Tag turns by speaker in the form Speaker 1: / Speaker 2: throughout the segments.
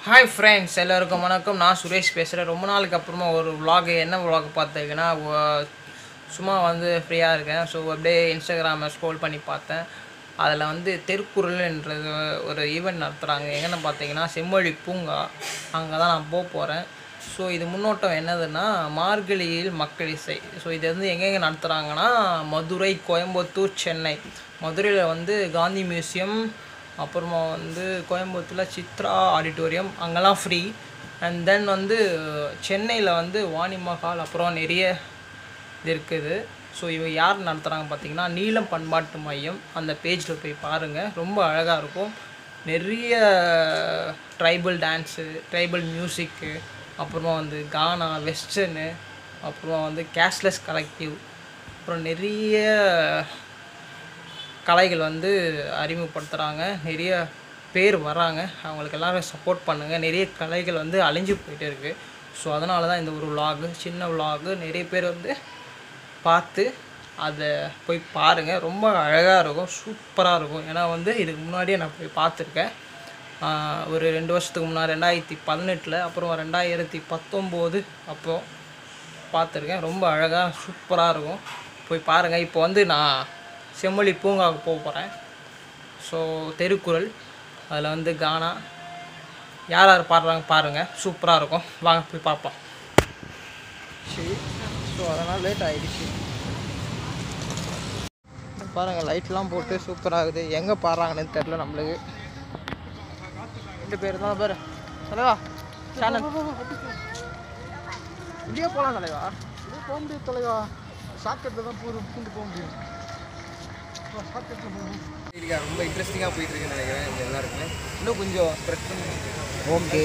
Speaker 1: Hi friends எல்லாருக்கும் வணக்கம் நான் சுரேஷ் பேசுகிறேன் ரொம்ப நாளுக்கு அப்புறமா ஒரு vlog என்ன vlog பார்த்தீங்கன்னா வ- சும்மா வந்து ஃப்ரீயாக இருக்கேன் ஸோ அப்படியே இன்ஸ்டாகிராமை ஸ்க்ரோல் பண்ணி பார்த்தேன் அதில் வந்து தெருக்குறள்ன்றது ஒரு ஈவெண்ட் நடத்துகிறாங்க எங்கன்னு பார்த்தீங்கன்னா செம்மொழி பூங்கா அங்கே தான் நான் போக போகிறேன் ஸோ இது முன்னோட்டம் என்னதுன்னா மார்கழியில் மக்கள் இசை ஸோ இது வந்து எங்கெங்கே நடத்துகிறாங்கன்னா மதுரை கோயம்புத்தூர் சென்னை மதுரையில் வந்து காந்தி மியூசியம் அப்புறமா வந்து கோயம்புத்தூரில் சித்ரா ஆடிட்டோரியம் அங்கெல்லாம் ஃப்ரீ அண்ட் தென் வந்து சென்னையில் வந்து வாணி மஹால் அப்புறம் நிறைய இது இருக்குது ஸோ இவ யார் நடத்துகிறாங்க பார்த்தீங்கன்னா நீலம் பண்பாட்டு மையம் அந்த பேஜில் போய் பாருங்கள் ரொம்ப அழகாக இருக்கும் நிறைய ட்ரைபல் டான்ஸு ட்ரைபல் மியூசிக்கு அப்புறமா வந்து கானா வெஸ்டர்னு அப்புறமா வந்து கேஷ்லெஸ் கலெக்டிவ் அப்புறம் நிறைய கலைகள் வந்து அறிமுகப்படுத்துகிறாங்க நிறைய பேர் வராங்க அவங்களுக்கு எல்லாரும் சப்போர்ட் பண்ணுங்கள் நிறைய கலைகள் வந்து அழிஞ்சு போயிட்டே இருக்குது ஸோ அதனால தான் இந்த ஒரு vlog சின்ன vlog நிறைய பேர் வந்து பார்த்து அதை போய் பாருங்கள் ரொம்ப அழகாக இருக்கும் சூப்பராக இருக்கும் ஏன்னா வந்து இதுக்கு முன்னாடியே நான் போய் பார்த்துருக்கேன் ஆஹ் ஒரு ரெண்டு வருஷத்துக்கு முன்னாடி ரெண்டாயிரத்தி பதினெட்டில் அப்புறம் ரெண்டாயிரத்தி பத்தொம்போது அப்போது பார்த்துருக்கேன் ரொம்ப அழகாக சூப்பராக இருக்கும் போய் பாருங்கள் இப்போ வந்து நான் செம்மொழி பூங்காவுக்கு போக போகிறேன் ஸோ தெருக்குறள் அதில் வந்து கானா யார் யார் பாடுறாங்க பாருங்கள் சூப்பராக இருக்கும் வாங்க போய் பார்ப்போம் சரி ஸோ அதனால் லேட் ஆகிடுச்சு பாருங்கள் லைட்லாம் போட்டு சூப்பராகுது எங்கே பாடுறாங்கன்னு தெரில நம்மளுக்கு ரெண்டு பேர் தான் பேர் தலைவா சேனல் இப்படியே போகலாம் தலைவா
Speaker 2: இதே போக முடியாது தலைவா ஷாக்கெட்டில் தான் பூ பூண்டு போக முடியும் ஷாக்கெட்டில் போகணும்
Speaker 3: இருக்கா ரொம்ப இன்ட்ரெஸ்டிங்காக போயிட்டு இருக்குன்னு நினைக்கிறேன் இங்க எல்லாருக்குமே இன்னும் கொஞ்சம் ஸ்ப்ரெட் பண்ணி
Speaker 1: ஓகே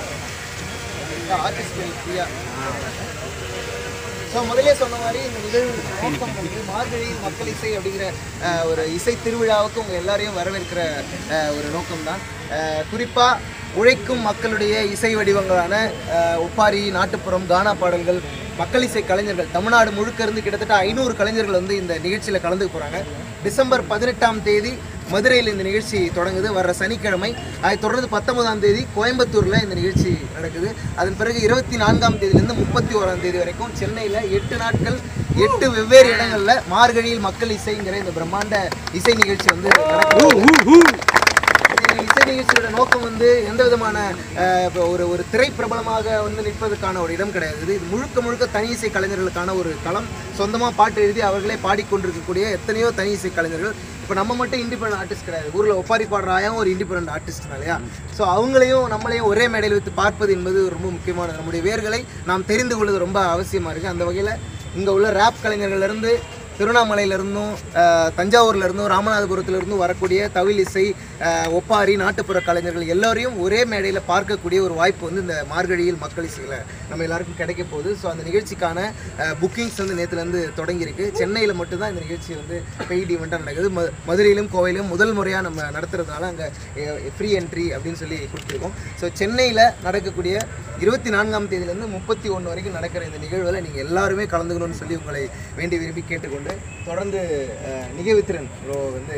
Speaker 3: ஆர்டிஸ்ட்கள் ஃப்ரீயாக ஸோ முதலே சொன்ன மாதிரி இந்த நிகழ்வு நோக்கம் வந்து மார்கழி மக்கள் இசை அப்படிங்கிற அஹ், ஒரு இசை திருவிழாவுக்கு உங்கள் எல்லாரையும் வரவேற்கிற அஹ், ஒரு நோக்கம்தான் குறிப்பாக உழைக்கும் மக்களுடைய இசை வடிவங்களான அஹ், ஒப்பாரி நாட்டுப்புறம் கானா பாடல்கள் மக்கள் இசை கலைஞர்கள் தமிழ்நாடு முழுக்க இருந்து கிட்டத்தட்ட ஐநூறு கலைஞர்கள் வந்து இந்த நிகழ்ச்சியில் கலந்துக்க போகிறாங்க டிசம்பர் பதினெட்டாம் தேதி மதுரையில் இந்த நிகழ்ச்சி தொடங்குது வர்ற சனிக்கிழமை அதைத் தொடர்ந்து பத்தொன்பதாம் தேதி கோயம்புத்தூரில் இந்த நிகழ்ச்சி நடக்குது அதன் பிறகு இருபத்தி நான்காம் தேதியிலிருந்து முப்பத்தி ஓராம் தேதி வரைக்கும் சென்னையில் எட்டு நாட்கள் எட்டு வெவ்வேறு இடங்களில் மார்கழியில் மக்கள் இசைங்கிற இந்த பிரம்மாண்ட இசை நிகழ்ச்சி வந்து நடக்குது இந்த இசை நிகழ்ச்சியோட நோக்கம் வந்து எந்த விதமான அஹ், இப்போ ஒரு ஒரு திரைப்பிரபலமாக வந்து நிற்பதற்கான ஒரு இடம் கிடையாது இது முழுக்க முழுக்க தனி இசை கலைஞர்களுக்கான ஒரு களம் சொந்தமாக பாட்டு எழுதி அவர்களே பாடிக்கொண்டிருக்கக்கூடிய எத்தனையோ தனி இசை கலைஞர்கள் இப்போ நம்ம மட்டும் இண்டிபெண்ட் ஆர்டிஸ்ட் கிடையாது ஊரில் ஒப்பாரி பாடுற ஆயாவும் ஒரு இண்டிபெண்ட் ஆர்டிஸ்ட் இல்லையா ஸோ அவங்களையும் நம்மளையும் ஒரே மேடையில் வைத்து பார்ப்பது என்பது ரொம்ப முக்கியமானது நம்முடைய வேர்களை நாம் தெரிந்து கொள்வது ரொம்ப அவசியமாக இருக்குது அந்த வகையில் இங்கே உள்ள ரேப் கலைஞர்கள்லேருந்து திருவண்ணாமலையிலிருந்தும் அஹ், தஞ்சாவூர்லேருந்தும் ராமநாதபுரத்துலேருந்தும் வரக்கூடிய தவில் இசை அஹ், ஒப்பாரி நாட்டுப்புற கலைஞர்கள் எல்லோரையும் ஒரே மேடையில் பார்க்கக்கூடிய ஒரு வாய்ப்பு வந்து இந்த மார்கழியில் மக்கள் இசையில் நம்ம எல்லாருக்கும் கிடைக்க போகுது ஸோ அந்த நிகழ்ச்சிக்கான புக்கிங்ஸ் வந்து நேற்றுலேருந்து தொடங்கியிருக்கு சென்னையில் மட்டும்தான் இந்த நிகழ்ச்சி வந்து பெய்டு ஈவெண்ட்டாக நடக்குது ம மதுரையிலும் கோவையிலும் முதல் முறையாக நம்ம நடத்துறதுனால அங்கே ஃப்ரீ என்ட்ரி அப்படின்னு சொல்லி கொடுத்துருக்கோம் ஸோ சென்னையில் நடக்கக்கூடிய இருபத்தி நான்காம் தேதியிலேருந்து முப்பத்தி ஒன்று வரைக்கும் நடக்கிற இந்த நிகழ்வில் நீங்கள் எல்லாருமே கலந்துக்கணும்னு சொல்லி உங்களை வேண்டி விரும்பி கேட்டுக்கொண்டு தொடர்ந்து அஹ், நிகழ்வித்திறன் ப்ரோ வந்து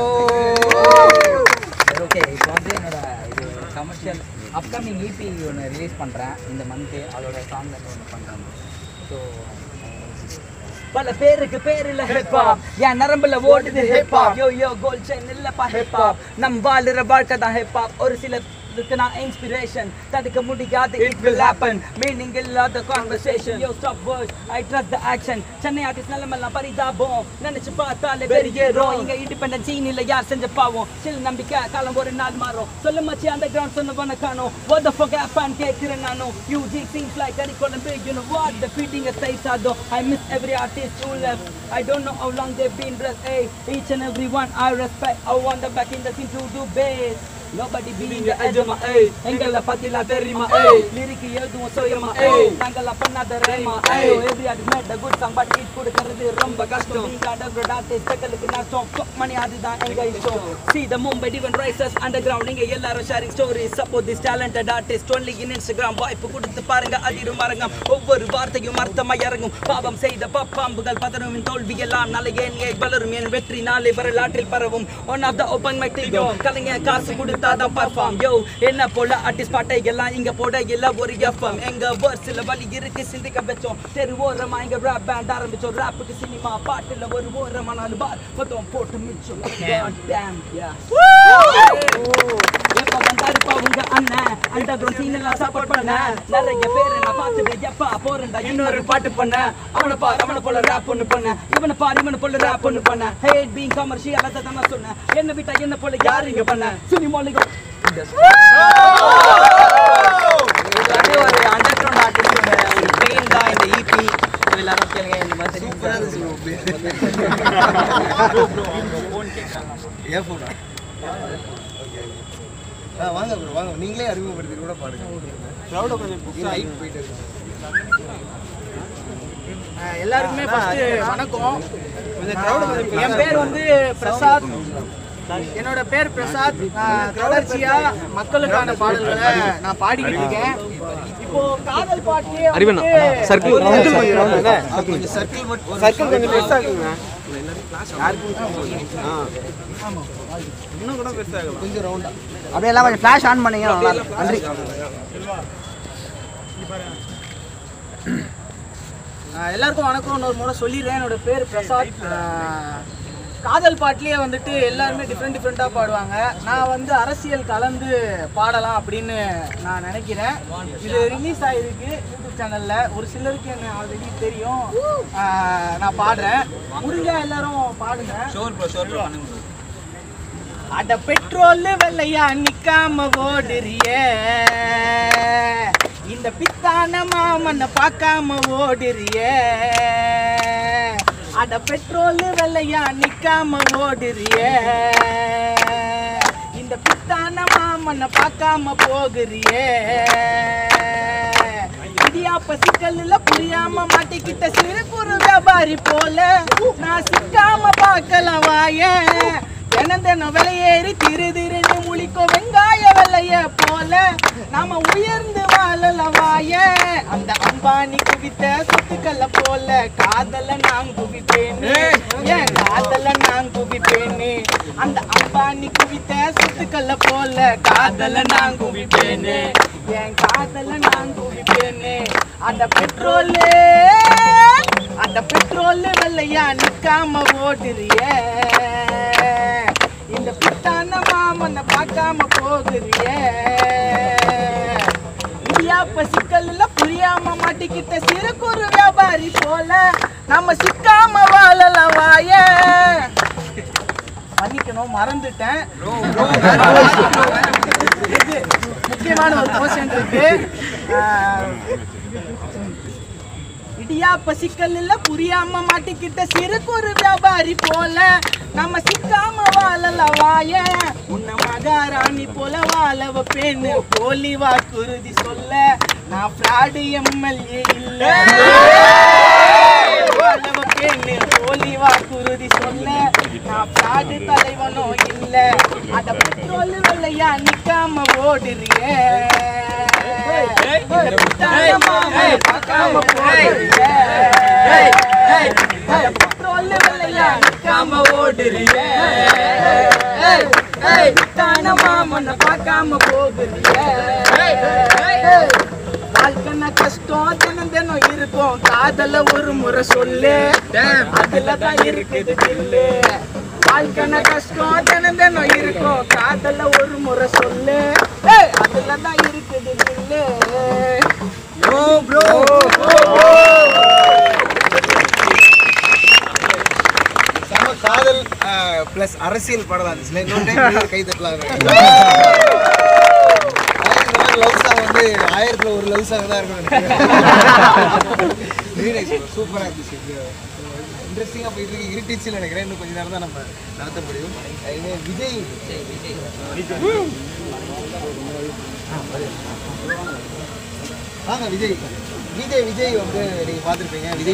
Speaker 4: ஓகே இப்போ வந்து என்னோட இது கமர்ஷியல் அப்கமிங் இபி ஒன்று ரிலீஸ் பண்ணுறேன் இந்த மந்த்து அதோட சாங் ஒன்று பண்ணுறேன் ஸோ பல பேருக்கு பேர் இல்ல ஹிப்ஹாப் என் நரம்புல ஓடுது hip hop yo yo gold chain இல்லப்பா ஹிப்ஹாப் நம் வாழுற வாழ்க்கை தான் ஹிப்ஹாப் ஒரு சில இதுக்கு நான் இன்ஸ்பிரேஷன் தடுக்க முடியாது இட் வில் ஹேப்பன் மீனிங் இல்லாத conversation yo stop words I trust the action Chennai artist நிலமெல்லாம் பரிதாபம் நினைச்சு பார்த்தாலே வெறியேறும் இங்க இண்டிபெண்டன்ட் சீன் இல்ல யார் செஞ்ச பாவம் சில நம்பிக்கை காலம் ஒரு நாள் மாறும் சொல்ல மச்சி அந்த கிரவுண்ட் சொன்னவன காணோம் what the fuck happened கேட்கிறேன் நானும் UG seems like curriculum big you know what the feeding a side sado I miss every artist who left I don't know how long they've been blessed hey each and every one I respect I want them back in the scene to do bass Nobody be in the edge of my A எங்கள பத்திலாம் தெரியுமா A lyric எழுதுவோம் சுயமா A நாங்கள பண்ணாத ரேமா A every artist made a good song but it கொடுக்கிறது ரொம்ப கஷ்டம் நீங்க அடங்குற artist மக்களுக்கு நஷ்டம் Fuck money அதுதான் எங்க இஷ்டம் See the Mumbai even rises underground நீங்க எல்லாரும் sharing stories support this talented artist only in Instagram வாய்ப்பு கொடுத்து பாருங்க அதிரும் மரங்கம் ஒவ்வொரு வார்த்தையும் அர்த்தமா இறங்கும் பாவம் செய்த பாம்பாம்புகள் பதறும் என் தோல்வி எல்லாம் நாளை ஏன் ஏன் வளரும் என் வெற்றி நாளை வரலாற்றில் பரவும் one of the open mic கலைஞர் காசு கொடுத்து கொடுத்தாதான் பர்ஃபார்ம் யோ என்ன போல ஆர்டிஸ்ட் பாட்டை எல்லாம் இங்க போட இல்ல ஒரு எஃப்எம் எங்க வேர்ஸ்ல வழி இருக்கு சிந்திக்க வச்சோம் தெரு ஓரமா இங்க ரேப் பேண்ட் ஆரம்பிச்சோம் ரேப்புக்கு சினிமா பாட்டுல ஒரு ஓரமா நாலு பார் மொத்தம் போட்டு மிச்சம் damn yeah எப்ப வந்தாருப்பா உங்க அண்ணன் அண்டர் கிரவுண்ட் சீன் எல்லாம் சப்போர்ட் பண்ண நிறைய பேர் நான் பார்த்துட்டு எப்பா போறேன்டா இன்னொரு பாட்டு பண்ண அவனை பாரு அவனை போல ரேப் ஒண்ணு பண்ண இவனை பாரு இவனை போல ரேப் ஒண்ணு பண்ண ஹேட் பீங் கமர்ஷியல் அதை தான் நான் சொன்னேன் என்ன விட்டா என்ன போல யாரு இங்க பண்ண சினிமாலிக
Speaker 5: இது வந்து ஒரு அண்டர் கிரவுண்ட் ஆர்டிஸ்டோட ஒரு ட்ரெயின் தான் இந்த இபி எல்லாரும் கேளுங்க இந்த மாதிரி
Speaker 3: சூப்பரா இருந்துச்சு ஏன் போனா ஆ வாங்க ப்ரோ வாங்க நீங்களே அறிமுகப்படுத்தி கூட பாடுங்க க்ரௌட கொஞ்சம் லைட் போயிட்டு இருக்கு
Speaker 2: அஹ் எல்லாருக்குமே ஃபர்ஸ்ட் வணக்கம் என் பேர் வந்து பிரசாத் என்னோட பேர் பிரசாத் நான் தொடர்ச்சியா மக்களுக்கான பாடல்களை நான் பாடிக்கிட்டு இருக்கேன் இப்போ காதல் பாட்டிலே சர்க்கிள்
Speaker 3: கொஞ்சம் சர்க்கிள் மட்டும் சர்க்கிள் கொஞ்சம் பெருசா இருக்குங்க இன்னும் கூட பெருசா கொஞ்சம் ரவுண்டா
Speaker 5: அப்படியே எல்லாம் கொஞ்சம் ஃப்ளாஷ் ஆன் பண்ணீங்க நல்லா இருக்கும் நன்றி
Speaker 2: ஆஹ் எல்லாருக்கும் வணக்கம் இன்னொரு முறை சொல்லிடுறேன் என்னோட பேர் பிரசாத் ஆஹ் காதல் பாட்டிலேயே வந்துட்டு எல்லாருமே டிஃப்ரெண்ட் டிஃப்ரெண்ட்டாக பாடுவாங்க நான் வந்து அரசியல் கலந்து பாடலாம் அப்படின்னு நான் நினைக்கிறேன் இது ரிலீஸ் ஆகிருக்கு யூடியூப் சேனலில் ஒரு சிலருக்கு என்ன ஆல்ரெடி தெரியும் ஆஹ் நான் பாடுறேன் முடிஞ்சா எல்லாரும் பாடுங்க அட பெட்ரோல் வெள்ளையா நிக்காம ஓடுறியே இந்த பித்தான மாமனை பார்க்காம ஓடுறியே அட பெட்ரோல் வெள்ளையா நிக்காம ஓடுறியே இந்த பித்தான மாமனை பார்க்காம போகிறியே இடியாப்ப சிக்கல்ல புரியாம மாட்டிக்கிட்ட சிறு குறு வியாபாரி போல நான் சிக்காம பார்க்கலாம் வாயேன் தினம் தினம் விலையேறி திரு திருன்னு முழிக்கும் வெங்காய விலைய போல நாம உயர்ந்து வாழலாம் வாய அந்த அம்பானி குவித்த சொத்துக்களை போல காதல நான் குவிப்பேனே ஏன் காதல நான் குவிப்பேனே அந்த அம்பானி குவித்த சொத்துக்களை போல காதல நான் குவிப்பேனே என் காதல நான் குவிப்பேனே அந்த பெட்ரோலே அந்த பெட்ரோல் வெள்ளையா நிக்காம ஓடுறியே இந்த பித்தான மாமனை பார்க்காம போகிறியே இடியாப்ப சிக்கல்ல புரியாம மாட்டிக்கிட்ட சிறு குறு வியாபாரி போல நம்ம சிக்காம வாழலாம் வாய மன்னிக்கணும் மறந்துட்டேன் இது முக்கியமான ஒரு கொஸ்டின் இருக்கு ஆஹ், இடியாப்ப சிக்கல் இல்ல புரியாம மாட்டிக்கிட்ட சிறு குறு வியாபாரி போல நம்ம சிக்காம வாழலாம் வாய உன்னை மகாராணி போல வாழ வைப்பேன்னு போலி வாக்குறுதி சொல்ல நான் ஃப்ராடு எம்எல்ஏ இல்ல வாழ வைப்பேன்னு போலி வாக்குறுதி சொல்ல நான் ஃப்ராடு தலைவனோ இல்ல அட பெட்ரோல் வெள்ளையா நிக்காம ஓடுறியே பார்க்காம போடுறியே பெட்ரோல் வெள்ளையா நிக்காம ஓடுறியே தான மாமனை பார்க்காம போகுறியே வாழ்க்கைனா கஷ்டம் தினம் தினம் இருக்கும் காதல ஒரு முறை சொல்லு அதுல தான் இருக்குது தில்லு வாழ்க்கைனா கஷ்டம் தினம் தினம் இருக்கும் காதல ஒரு முறை சொல்லு ஏய், அதுல தான் இருக்குது தில்லு
Speaker 3: செம காதல் ப்ளஸ் அரசியல் படம் இருந்துச்சுல இன்னொரு டைம் கை தட்டலாம் லவ் சாங் வந்து ஆயிரத்துல ஒரு லவ் சாங் தான் இருக்கும் சூப்பராக இருந்துச்சு இன்ட்ரெஸ்டிங்காக போயிட்டு இருக்கு இருட்டுச்சுன்னு நினைக்கிறேன் இன்னும் கொஞ்ச நேரம் தான் நம்ம நடத்த முடியும் அஹ் இது விஜய் வாங்க விஜய் விஜய் விஜய் வந்து நீங்க பார்த்துருப்பீங்க விஜய்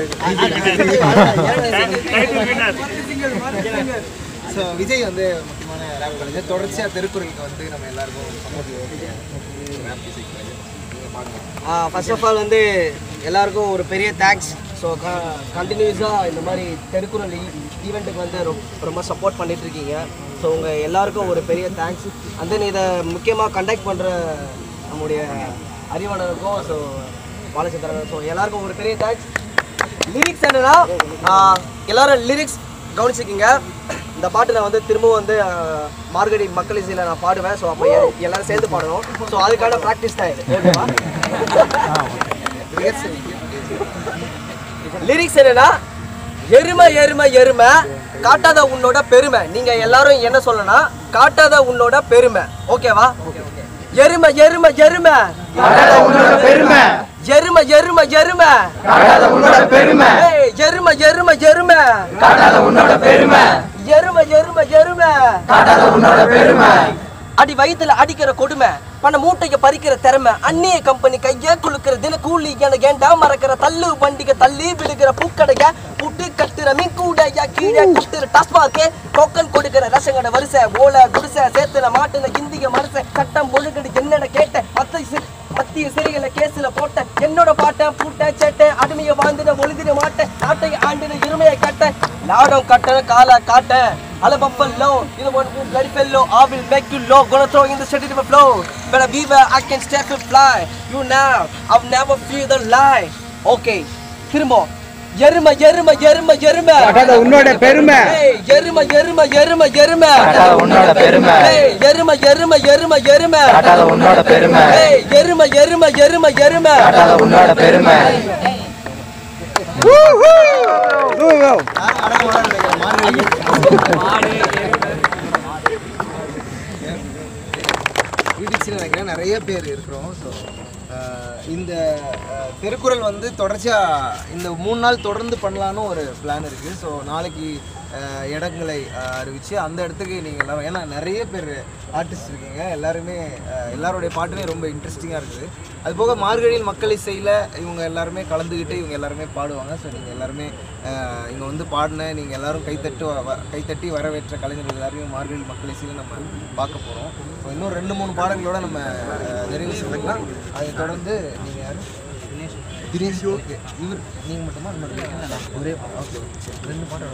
Speaker 3: ஸோ விஜய் வந்து முக்கியமான ரேப் கலைஞர் தொடர்ச்சியாக திருக்குறளுக்கு வந்து நம்ம எல்லாருக்கும் சப்போர்ட் ரேப் மியூசிக் நீங்கள் பாடுங்க
Speaker 5: ஃபர்ஸ்ட் ஆஃப் ஆல் வந்து எல்லாருக்கும் ஒரு பெரிய தேங்க்ஸ் ஸோ கண்டினியூஸாக இந்த மாதிரி தெருக்குறள் ஈவெண்ட்டுக்கு வந்து ரொம்ப ரொம்ப சப்போர்ட் பண்ணிட்டு இருக்கீங்க ஸோ உங்கள் எல்லாருக்கும் ஒரு பெரிய தேங்க்ஸ் அண்ட் தென் இதை முக்கியமாக கண்டக்ட் பண்ணுற நம்முடைய அறிவாளருக்கும் ஸோ பாலச்சந்திரன் ஸோ எல்லாருக்கும் ஒரு பெரிய தேங்க்ஸ் லிரிக்ஸ் என்னன்னா ஆஹ், எல்லாரும் லிரிக்ஸ் கவனிச்சுக்கிங்க இந்த பாட்டு நான் வந்து திரும்பவும் வந்து ஆஹ், மார்கழி மக்கள் இசையில் நான் பாடுவேன் ஸோ அப்போ எ- எல்லாரும் சேர்ந்து பாடணும் ஸோ அதுக்கான ப்ராக்டிஸ் தான் இது ஓகேவா லிரிக்ஸ் என்னன்னா எருமை எருமை எருமை காட்டாத உன்னோட பெருமை நீங்க எல்லாரும் என்ன சொல்லணும் காட்டாத உன்னோட பெருமை ஓகேவா எருமை எருமை எருமை
Speaker 3: பெருமை
Speaker 5: எருமை எருமை எருமை
Speaker 3: உன்னோட பெருமை
Speaker 5: ஏய், எருமை எருமை எருமை
Speaker 3: காட்டாத உன்னோட பெருமை
Speaker 5: எருமை எருமை எருமை
Speaker 3: காட்டாத உன்னோட பெருமை
Speaker 5: அடி வயித்துல அடிக்கிற கொடுமை பண மூட்டைய பறிக்கிற திறமை அந்நிய கம்பெனி கைய குலுக்கிற தின கூலி என ஏண்டா மறக்கிற தள்ளு வண்டிக தள்ளி விழுகிற பூக்கடைய புட்டு கட்டுற மீன் கூடைய கீழே கட்டுற டாஸ்மார்க்கே டோக்கன் கொடுக்கிற ரசங்கட வரிசை ஓல குடிசை சேர்த்துல மாட்டுன இந்திய மனசை சட்டம் ஒழுங்கடி என்னென்ன கேட்ட மத்த சி- மத்திய சிறைகளை கேஸ்ல போட்ட என்னோட பாட்டை பூட்ட சேட்டை அடிமையை வாழ்ந்துட ஒழுதிட மாட்டேன் நாட்டை ஆண்டின இருமையை கட்ட லாடம் கட்ட கால காட்ட அல பப்பல்லோ இது one bloody fellow I will make you low gonna throw in the city to flow better be where I can step and fly you now I've never feel the lie okay திரும்ப எருமை எருமை எருமை எருமை
Speaker 3: உன்னோட பெருமை
Speaker 5: ஏய், எருமை எருமை எருமை எருமை
Speaker 3: உன்னோட பெருமை
Speaker 5: ஏய், எருமை எருமை எருமை எருமை
Speaker 3: உன்னோட பெருமை
Speaker 5: ஏய், எருமை எருமை எருமை எருமை
Speaker 3: உன்னோட பெருமை யூடியூப்ஸில் நினைக்கிறேன் நிறைய பேர் இருக்கிறோம் ஸோ இந்த அஹ், திருக்குறள் வந்து தொடர்ச்சியாக இந்த மூணு நாள் தொடர்ந்து பண்ணலான்னு ஒரு பிளான் இருக்குது ஸோ நாளைக்கு அஹ், இடங்களை அஹ், அறிவிச்சு அந்த இடத்துக்கு நீங்கள் எல்லாரும் ஏன்னா நிறைய பேர் ஆர்டிஸ்ட் இருக்கீங்க எல்லாருமே அஹ், எல்லாருடைய பாட்டுமே ரொம்ப இன்ட்ரெஸ்டிங்காக இருக்குது அது போக மார்கழியில் மக்கள் இசையில் இவங்க எல்லாருமே கலந்துக்கிட்டு இவங்க எல்லாருமே பாடுவாங்க ஸோ நீங்கள் எல்லாருமே அஹ், இங்கே வந்து பாடின நீங்கள் எல்லாரும் கைத்தட்டு வ- வ- கைத்தட்டி வரவேற்ற கலைஞர்கள் எல்லாரையும் மார்கழி மக்கள் இசையில் நம்ம பார்க்க போகிறோம் ஸோ இன்னும் ரெண்டு மூணு பாடங்களோட நம்ம அஹ், நிறைவு செஞ்சுக்கலாம் அதை தொடர்ந்து நீங்கள் யார் தினேஷ் ஓகே இவர் நீங்கள் மட்டுமா இன்னொரு பேர்? ஒரே ஓகே ரெண்டு பாடம்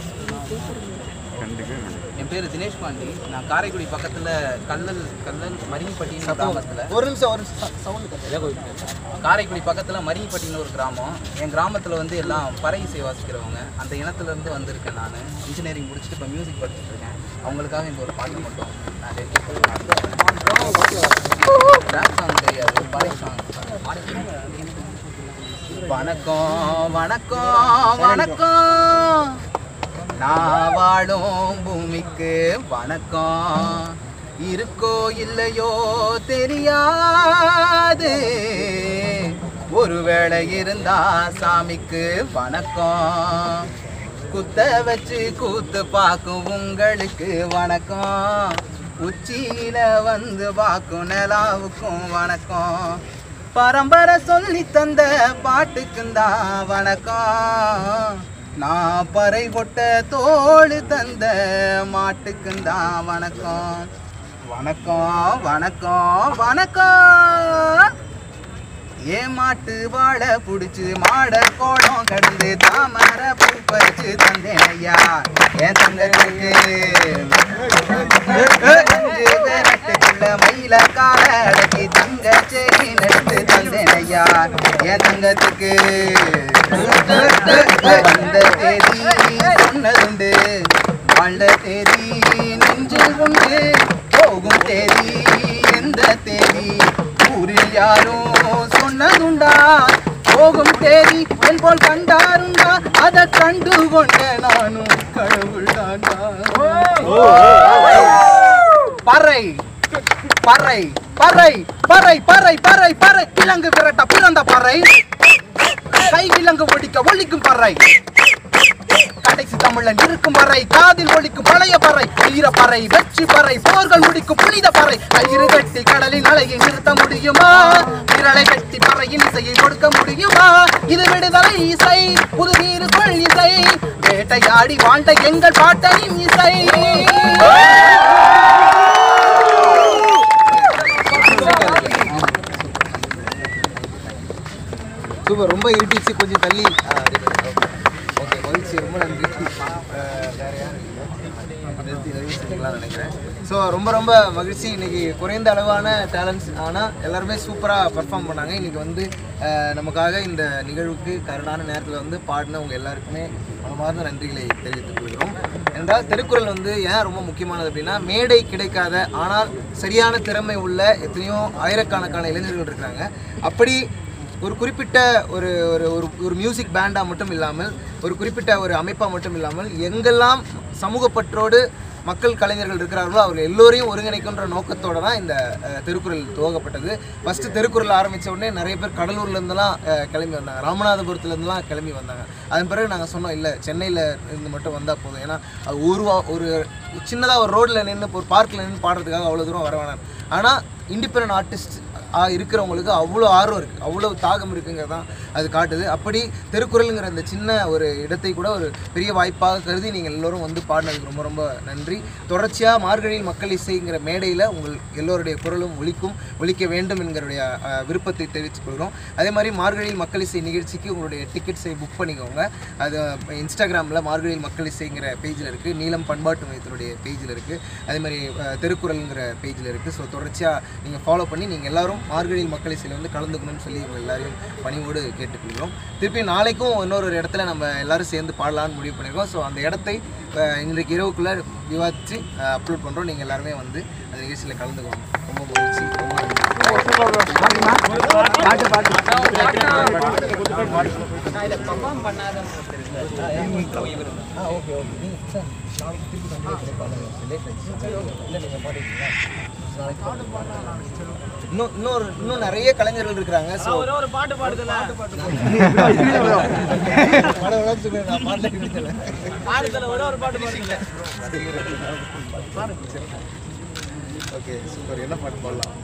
Speaker 4: என் பேர் தினேஷ் பாண்டி நான் காரைக்குடி பக்கத்தில் கல்லல் கல்லல் மரியப்பட்டின்னு கிராமத்தில்
Speaker 3: ஒரு நிமிஷம் ஒரு சவுண்டு
Speaker 4: காரைக்குடி பக்கத்தில் மரியப்பட்டின்னு ஒரு கிராமம் என் கிராமத்தில் வந்து எல்லாம் பறை இசை வாசிக்கிறவங்க அந்த இனத்துலேருந்து வந்திருக்கேன் நான் இன்ஜினியரிங் முடிச்சுட்டு இப்போ மியூசிக் படிச்சுட்டு இருக்கேன் அவங்களுக்காக இந்த ஒரு பாட்டு மட்டும் நான் ரேப் சாங் தெரியாது பறை சாங் வணக்கம் வணக்கம் வணக்கம் நான் வாழும் பூமிக்கு வணக்கம் இருக்கோ இல்லையோ தெரியாது ஒருவேளை இருந்தா சாமிக்கு வணக்கம் குத்த வச்சு கூத்து பார்க்கும் உங்களுக்கு வணக்கம் உச்சியில வந்து பார்க்கும் நிலாவுக்கும் வணக்கம் பரம்பரை சொல்லி தந்த பாட்டுக்கும் தான் வணக்கம் நான் பறை கொட்ட தோடு தந்த மாட்டுக்கும் தான் வணக்கம் வணக்கம் வணக்கம் வணக்கம் ஏன் மாட்டு வாழை புடிச்சு மாட கோடம் கடந்து தாமர பூ பறிச்சு தந்தேன் ஐயா என் தங்கத்துக்கு அஞ்சு பேரட்டுக்குள்ள மயில கால அடக்கி தங்க செடி நட்டு தந்தேன் ஐயா என் தங்கத்துக்கு வந்த தேதி சொன்னதுண்டு வாழ்ந்த தேதி நெஞ்சில் உண்டு போகும் தேதி எந்த தேதி ஊரில் யாரும் சொன்னதுண்டா போகும் தேதி என் போல் கண்டாருண்டா அதை கண்டு கொண்ட நானும் கடவுள் பறை பறை பறை பறை பறை பறை பறை விலங்கு விரட்ட பிறந்த பறை கை விலங்கு ஒடிக்க ஒழிக்கும் பறை கடைசி தமிழன் இருக்கும் வரை காதில் ஒலிக்கும் பழைய பறை வீர பறை வெற்றி பறை போர்கள் முடிக்கும் புனித பறை கயிறு கட்டி கடலின் அலையை நிறுத்த முடியுமா விரலை வெட்டி பறையின் இசையை கொடுக்க முடியுமா இது விடுதலை இசை புது நீருக்குள் இசை வேட்டையாடி வாழ்ந்த எங்கள் பாட்டனின் இசை
Speaker 3: சூப்பர் ரொம்ப இருட்டிச்சு கொஞ்சம் தள்ளி ஓகே மகிழ்ச்சி ரொம்ப நன்றி அஹ், வேற யாரும் இல்லை நிறுத்தி நிறைவு செஞ்சுக்கலாம்னு நினைக்கிறேன் ஸோ ரொம்ப ரொம்ப மகிழ்ச்சி இன்னைக்கு குறைந்த அளவான டேலண்ட்ஸ் ஆனால் எல்லாருமே சூப்பராக பர்ஃபார்ம் பண்ணாங்க இன்னைக்கு வந்து அஹ், நமக்காக இந்த நிகழ்வுக்கு கரெக்டான நேரத்தில் வந்து பாடினவங்க எல்லாருக்குமே மனமார்ந்த நன்றிகளை தெரிவித்துக் கொள்கிறோம் என்றால் திருக்குறள் வந்து ஏன் ரொம்ப முக்கியமானது அப்படின்னா மேடை கிடைக்காத ஆனால் சரியான திறமை உள்ள எத்தனையோ ஆயிரக்கணக்கான இளைஞர்கள் இருக்கிறாங்க அப்படி ஒரு குறிப்பிட்ட ஒரு ஒரு ஒரு ஒரு மியூசிக் பேண்டாக மட்டும் இல்லாமல் ஒரு குறிப்பிட்ட ஒரு அமைப்பாக மட்டும் இல்லாமல் எங்கெல்லாம் சமூகப்பற்றோடு மக்கள் கலைஞர்கள் இருக்கிறார்களோ அவர்கள் எல்லோரையும் ஒருங்கிணைக்கின்ற நோக்கத்தோட தான் இந்த அஹ், திருக்குறள் துவங்கப்பட்டது ஃபஸ்ட்டு திருக்குறள் ஆரம்பித்த உடனே நிறைய பேர் கடலூர்லேருந்துலாம் கிளம்பி வந்தாங்க ராமநாதபுரத்துலேருந்துலாம் கிளம்பி வந்தாங்க அதன் பிறகு நாங்கள் சொன்னோம் இல்லை சென்னையில் இருந்து மட்டும் வந்தால் போதும் ஏன்னா அது ஒரு வா- ஒரு சின்னதாக ஒரு ரோட்டில் நின்று ஒரு பார்க்கில் நின்று பாடுறதுக்காக அவ்வளோ தூரம் வர வேணாம் ஆனால் இண்டிபெண்ட் ஆர்டிஸ்ட் ஆ இருக்கிறவங்களுக்கு அவ்வளோ ஆர்வம் இருக்குது அவ்வளோ தாகம் இருக்குங்கிறது தான் அது காட்டுது அப்படி திருக்குறளுங்கிற அந்த சின்ன ஒரு இடத்தை கூட ஒரு பெரிய வாய்ப்பாக கருதி நீங்கள் எல்லோரும் வந்து பாடினதுக்கு ரொம்ப ரொம்ப நன்றி தொடர்ச்சியாக மார்கழியில் மக்கள் இசைங்கிற மேடையில் உங்கள் எல்லோருடைய குரலும் ஒலிக்கும் ஒலிக்க வேண்டும் என்கிறடைய அஹ், விருப்பத்தை தெரிவித்துக் கொள்கிறோம் அதே மாதிரி மார்கழியில் மக்கள் இசை நிகழ்ச்சிக்கு உங்களுடைய டிக்கெட்ஸை புக் பண்ணிக்கோங்க அது இன்ஸ்டாகிராமில் மார்கழியில் மக்கள் இசைங்கிற பேஜில் இருக்குது நீலம் பண்பாட்டு மையத்தினுடைய பேஜில் இருக்குது அதே மாதிரி அஹ், திருக்குறள்ங்கிற பேஜில் இருக்குது ஸோ தொடர்ச்சியாக நீங்கள் ஃபாலோ பண்ணி நீங்கள் எல்லாரும் மார்கழியில் மக்கள் இசையில் வந்து கலந்துக்கணும்னு சொல்லி உங்கள் எல்லாரையும் பணிவோடு கேட்டுக்கொள்கிறோம் திருப்பி நாளைக்கும் இன்னொரு ஒரு இடத்துல நம்ம எல்லாரும் சேர்ந்து பாடலாம்னு முடிவு பண்ணியிருக்கோம் ஸோ அந்த இடத்தை அஹ், இன்றைக்கு இரவுக்குள்ளே விவாதித்து அப்லோட் பண்ணுறோம் நீங்கள் எல்லாருமே வந்து அந்த நிகழ்ச்சியில் கலந்துக்கோங்க ரொம்ப மகிழ்ச்சி ரொம்ப நன்றி இன்னும் இன்னொரு இன்னும் நிறைய கலைஞர்கள் இருக்கிறாங்க ஸோ
Speaker 2: ஒரு பாட்டு பாடுதல பாடுதல ஒரே ஒரு பாட்டு பாடுதல
Speaker 3: ஓகே சூப்பர் என்ன பாட்டு பாடலாம்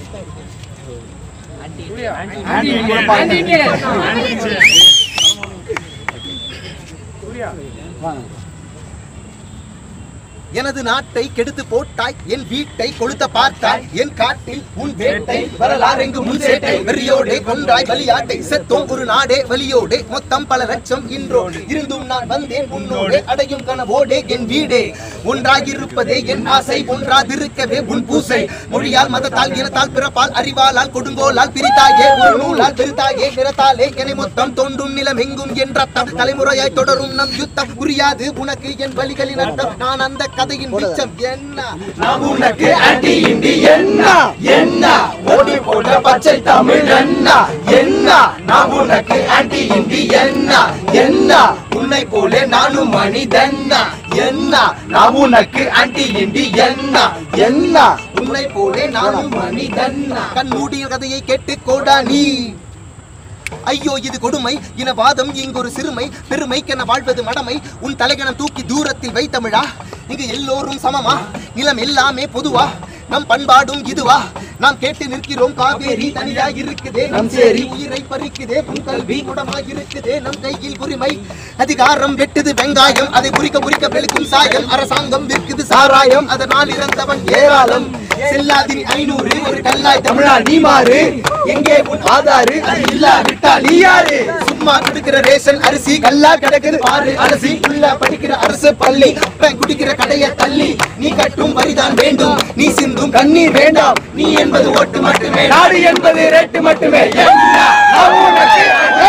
Speaker 3: எனது நாட்டை கெடுத்து போட்டாய் என் வீட்டை கொளுத்த பார்த்தாய் என் காட்டில் உன் வேட்டை வரலாறெங்கு முன் சேட்டை வெறியோடே கொன்றாய் பலியாட்டை செத்தோம் ஒரு நாடே வலியோடே மொத்தம் பல லட்சம் இன்றோடு இருந்தும் நான் வந்தேன் உன்னோடே அடையும் கனவோடே என் வீடே ஒன்றாகிருப்பதே என் ஆசை ஒன்றாதிருக்கவே உன் பூசை மொழியால் மதத்தால் இனத்தால் பிறப்பால் அறிவாலால் கொடுங்கோலால் பிரித்தாயே ஒரு நூலால் பெருத்தாயே நிறத்தாலே என்னை மொத்தம் தோண்டும் நிலம் எங்கும் என் ரத்தம் தலைமுறையாய் தொடரும் நம் யுத்தம் புரியாது உனக்கு என் வழிகளின் அர்த்தம் நான் அந்த கதையின் மிச்சம் என்ன
Speaker 6: நான் உனக்கு ஆன்டி இண்டி என்ன என்ன ஓடி போட்ட பச்சை தமிழ் என்ன என்ன நான் உனக்கு ஆன்டி இண்டி என்ன என்ன உன்னை போல நானும் மனிதன்னா என்ன நான் உனக்கு ஆன்டி இண்டி என்ன என்ன
Speaker 3: உன்னை போலே நானும் மனிதன்னா கண் மூடிய கதையை கேட்டு கோடா நீ ஐயோ இது கொடுமை இனவாதம் இங்கொரு சிறுமை பெருமைக்கென வாழ்வது மடமை உன் தலைகணம் தூக்கி தூரத்தில் வை தமிழா இங்கு எல்லோரும் சமமா நிலம் எல்லாமே பொதுவா நம் பண்பாடும் இதுவா நாம் கேட்டு நிற்கிறோம் காவேரி தனியா இருக்குதே நம் சேரி உயிரை பறிக்குதே உன் கல்வி குடமாய் இருக்குதே நம் கையில் உரிமை அதிகாரம் வெட்டுது வெங்காயம் அதை குறிக்க குறிக்க வெளுக்கும் சாயம் அரசாங்கம் விற்குது சாராயம் அதனால் இறந்தவன் ஏராளம் செல்லாதின் ஐநூறு ஒரு கல்லாய்
Speaker 6: தமிழா நீ மாறு எங்கே உன் ஆதாரு அது இல்லா விட்டா நீ யாரு
Speaker 3: சும்மா கொடுக்கிற ரேஷன் அரிசி கல்லா கிடக்குது பாரு அரிசி உள்ள படிக்கிற அரசு பள்ளி அப்பன் குடிக்கிற கடைய தள்ளி நீ கட்டும் வரிதான் வேண்டும் நீ சிந்தும் கண்ணீர் வேண்டாம்
Speaker 6: நீ என்பது ஓட்டு மட்டுமே நாடு என்பது ரேட்டு மட்டுமே என்ன நான் உனக்கு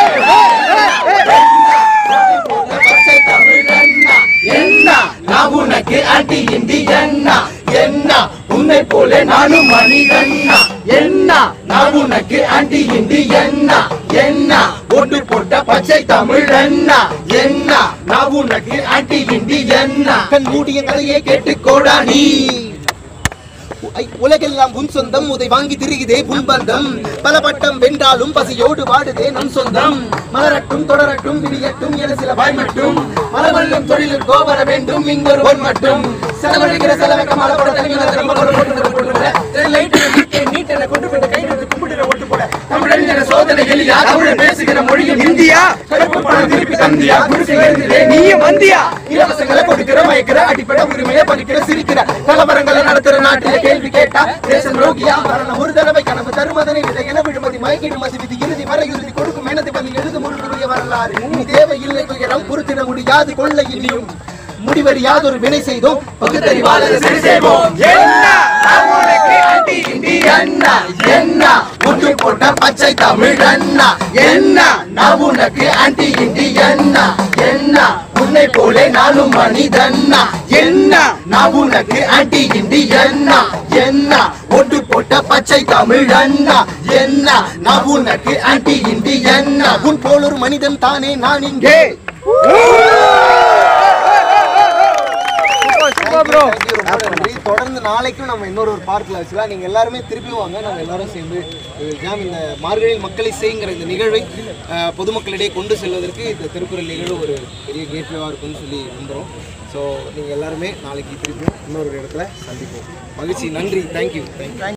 Speaker 6: பச்சை தமிழ் என்ன என்ன நான் உனக்கு ஆன்டி இந்தி என்ன என்ன உன்னை போல நானும் மனிதன்னா என்ன நான் உனக்கு ஆன்டி இந்தி என்ன என்ன ஒன்று போட்ட பச்சை தமிழ் என்ன என்ன நான் உனக்கு ஆன்டி இந்தி என்ன
Speaker 3: கண் மூடிய கதையை கேட்டுக்கோடா நீ ஐ, உலகெல்லாம் உன் சொந்தம் உதை வாங்கி திரிகுதே உன் பந்தம் பல பட்டம் வென்றாலும் பசியோடு வாடுதே நம் சொந்தம் மலரட்டும் தொடரட்டும் விடியட்டும் என சில வாய் மட்டும் மலவல்லும் தொழிலில் கோபர வேண்டும் இங்கொரு ஒன் மட்டும் செலவழிக்கிற செலவைக்க மலை போட தனியாக ரொம்ப கொடு கொடு கொடு கொடு கொடு. லைட்டை நீட்டை நீட்டை கொண்டு போய் கை எடுத்து கும்பிடுற ஒட்டு போட
Speaker 6: தமிழன் என சோதனை எளியா தமிழ் பேசுகிற மொழியும் இந்தியா கருப்பு பணம் திருப்பி தந்தியா குடிசை எழுந்திரே நீயும் வந்தியா
Speaker 3: இலவசங்களை கொடுக்கிற மயக்கிற அடிப்படை உரிமையை பறிக்கிற சிரிக்கிற கலவரங்களை நடத்துற நாட்டில கேள்வி கேட்டா தேசம் ரோகியா மரணம் ஒரு தடவை கனவு தருவதனை விதை என விழுமதி மயக்கிடும் மதி விதி இறுதி வரை இறுதி கொடுக்கும் எனது பதில்
Speaker 6: வரலாறு இனி தேவையில்லை துயரம் பொறுத்திட முடியாது கொள்ள இனியும் முடிவறியாதொரு வினை செய்தோம் பகுத்தறிவாளர் சரி செய்வோம் என்ன நான் உனக்கு அடி இண்டி அண்ணா என்ன ஒன்று போட்ட பச்சை தமிழ் அண்ணா என்ன நான் உனக்கு ஆன்டி இண்டி அண்ணா என்ன உன்னை போலே நானும் மனிதன்னா என்ன நான் உனக்கு ஆன்டி இண்டி அண்ணா என்ன ஒன்று போட்ட பச்சை தமிழ் அண்ணா என்ன நான் உனக்கு ஆன்டி இண்டி அண்ணா உன் போல் ஒரு மனிதன் தானே நான் இங்கே
Speaker 3: Thank you, thank you, ரொம்ப நன்றி. தொடர்ந்து நாளைக்கும் நம்ம இன்னொரு ஒரு பார்க்கில் வச்சுக்கலாம் நீங்க எல்லாருமே திருப்பி வாங்க நம்ம எல்லாரும் சேர்ந்து அஹ், ஜாம் இந்த மார்கழியில் மக்களை செய்கிற இந்த நிகழ்வை அஹ், பொதுமக்களிடையே கொண்டு செல்வதற்கு இந்த திருக்குறள் நிகழ்வு ஒரு பெரிய கேட்வேவாக இருக்கும்னு சொல்லி நம்புகிறோம் ஸோ நீங்கள் எல்லாருமே நாளைக்கு திருப்பியும் இன்னொரு இடத்துல சந்திப்போம் மகிழ்ச்சி நன்றி தேங்க்யூ தேங்க்யூ